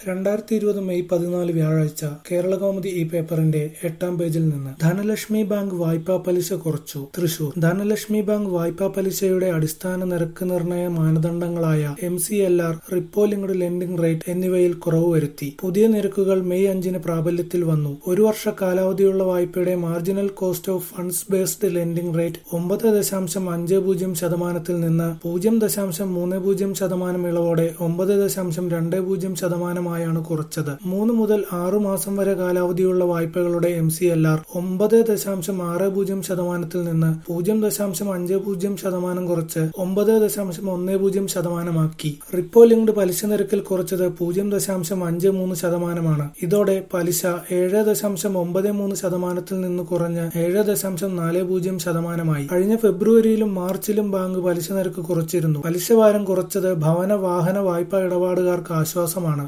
രണ്ടായിരത്തി ഇരുപത് മെയ് പതിനാല് വ്യാഴാഴ്ച കേരളകൗമുദി ഈ പേപ്പറിന്റെ എട്ടാം പേജിൽ നിന്ന് ധനലക്ഷ്മി ബാങ്ക് വായ്പാ പലിശ കുറച്ചു തൃശൂർ ധനലക്ഷ്മി ബാങ്ക് വായ്പാ പലിശയുടെ അടിസ്ഥാന നിരക്ക് നിർണയ മാനദണ്ഡങ്ങളായ M C L R repo linked lending rate എന്നിവയിൽ കുറവ് വരുത്തി പുതിയ നിരക്കുകൾ മെയ് അഞ്ചിന് പ്രാബല്യത്തിൽ വന്നു ഒരു വർഷ കാലാവധിയുള്ള വായ്പയുടെ marginal cost of funds based lending rate ഒമ്പത് ദശാംശം അഞ്ച് പൂജ്യം ശതമാനത്തിൽ നിന്ന് പൂജ്യം ദശാംശം മൂന്ന് പൂജ്യം ശതമാനം ഇളവോടെ ഒമ്പത് ദശാംശം രണ്ട് പൂജ്യം ശതമാനമായാണ് കുറച്ചത് മൂന്ന് മുതൽ ആറു മാസം വരെ കാലാവധിയുള്ള വായ്പകളുടെ എം സി എൽ ആർ ഒമ്പത് ദശാംശം ആറ് പൂജ്യം ശതമാനത്തിൽ നിന്ന് പൂജ്യം ദശാംശം അഞ്ച് പൂജ്യം ശതമാനം കുറച്ച് ഒമ്പത് ദശാംശം ഒന്ന് പൂജ്യം ശതമാനമാക്കി റിപ്പോ ലിങ്ക്ഡ് പലിശ നിരക്കിൽ കുറച്ചത് പൂജ്യം ദശാംശം അഞ്ച് മൂന്ന് ശതമാനമാണ് ഇതോടെ പലിശ ഏഴ് ദശാംശം ഒമ്പത് മൂന്ന് ശതമാനത്തിൽ നിന്ന് കുറഞ്ഞ് ഏഴ് ദശാംശം നാല് പൂജ്യം ശതമാനമായി കഴിഞ്ഞ ഫെബ്രുവരിയിലും മാർച്ചിലും ബാങ്ക് പലിശ നിരക്ക് കുറച്ചിരുന്നു പലിശ ഭാരം കുറച്ചത് ഭവന വാഹന വായ്പാ ഇടപാടുകാർക്ക് ആശ്വാസമാണ്